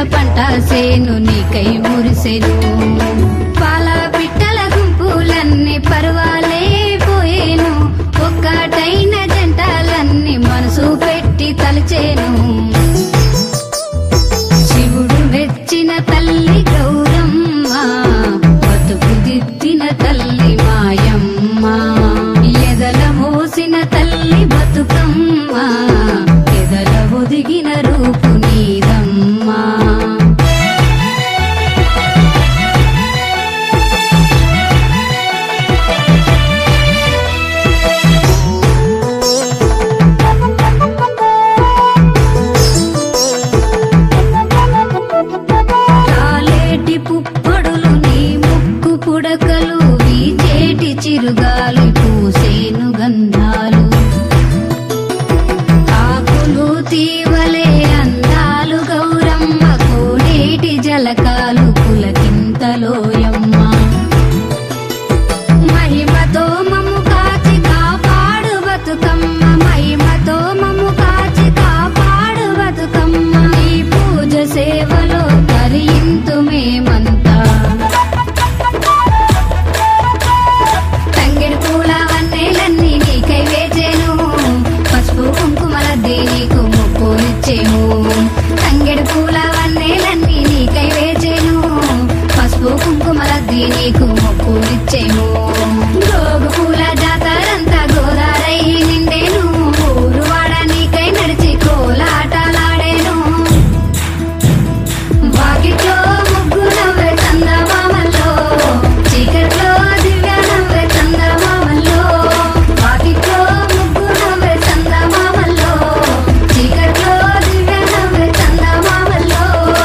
పంట సేను నీకై మురిసెను పాల పిట్టల గుంపులన్నీ పర్వాలే పోయేను ఒక్కటైన జంటలన్నీ మనసు పెట్టి తలచేను శివుడు మెచ్చిన తల్లి గౌరమ్మ బతుకు దిద్దిన తల్లి మాయమ్మ ఎదల మోసిన తల్లి బతుకమ్మ ఎదల ఒదిగిన రూపు నీదమ్మా కాలేటి పుప్పొడులు నీ ముక్కు పుడకలు వీచేటి చిరుగాలి పూసేను గంధాలు ఆకులు తీవలే అందాలు గౌరమ్మ కోడేటి జలకాలు పులకింతలోయమ్మ మహిమతో మము కాచి కాపాడు బతుకమ్మ మహిమతో మము కాచి కాపాడు బతుకమ్మ నీ పూజ సేవలో తరింతు మేమంతా తంగెడు పూల వన్నెలన్నీ నీకై వేచేను పసుపు కుంకుమలద్ది నీకు మొక్కులిచ్చేము తంగెడు పూల వన్నెలన్నీ నీకై వేచేను పసుపు కుంకుమలద్ది నీకు మొక్కులిచ్చేము గోగు పూల జాతరంతా గోదారై నిండేను ఊరు వాడ నీకై నడిచి కోలాటలాడేను వాకిట్లో ముగ్గు నవ్వే చందమామల్లో చీకట్లో దివ్య నవ్వే చందమామల్లో వాకిట్లో ముగ్గు నవ్వే చందమామల్లో చీకట్లో దివ్య నవ్వే చందమామల్లో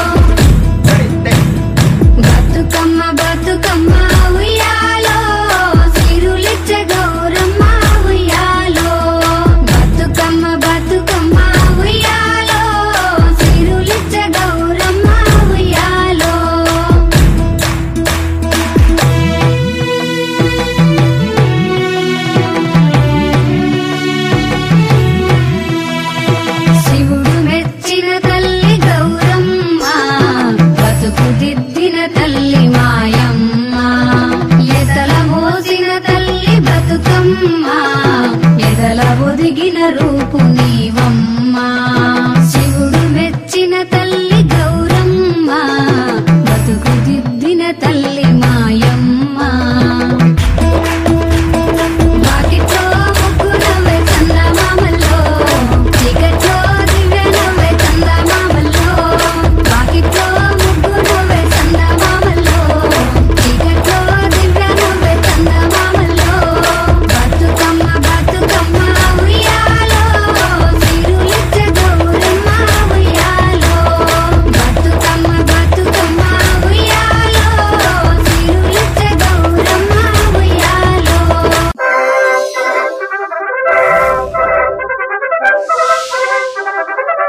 బతుకమ్మ బతుకమ్మ ఉయ్యాలో సిరులిచ్చే గౌరమ్మ ఉయ్యాలో బతుకమ్మ బతుకమ్మ ఉయ్యాలో సిరులిచ్చే గౌరమ్మ ఉయ్యాలో శివుడు మెచ్చిన తల్లి గౌరమ్మ బతుకు దిద్దిన తల్లి మాయమ్మ ఎదల మోసిన తల్లి బతుకమ్మ ఎదల ఒదిగిన రూపు నీవమ్మ శివుడు మెచ్చిన తల్లి గౌరమ్మ బతుకు దిద్దిన తల్లి మాయమ్మ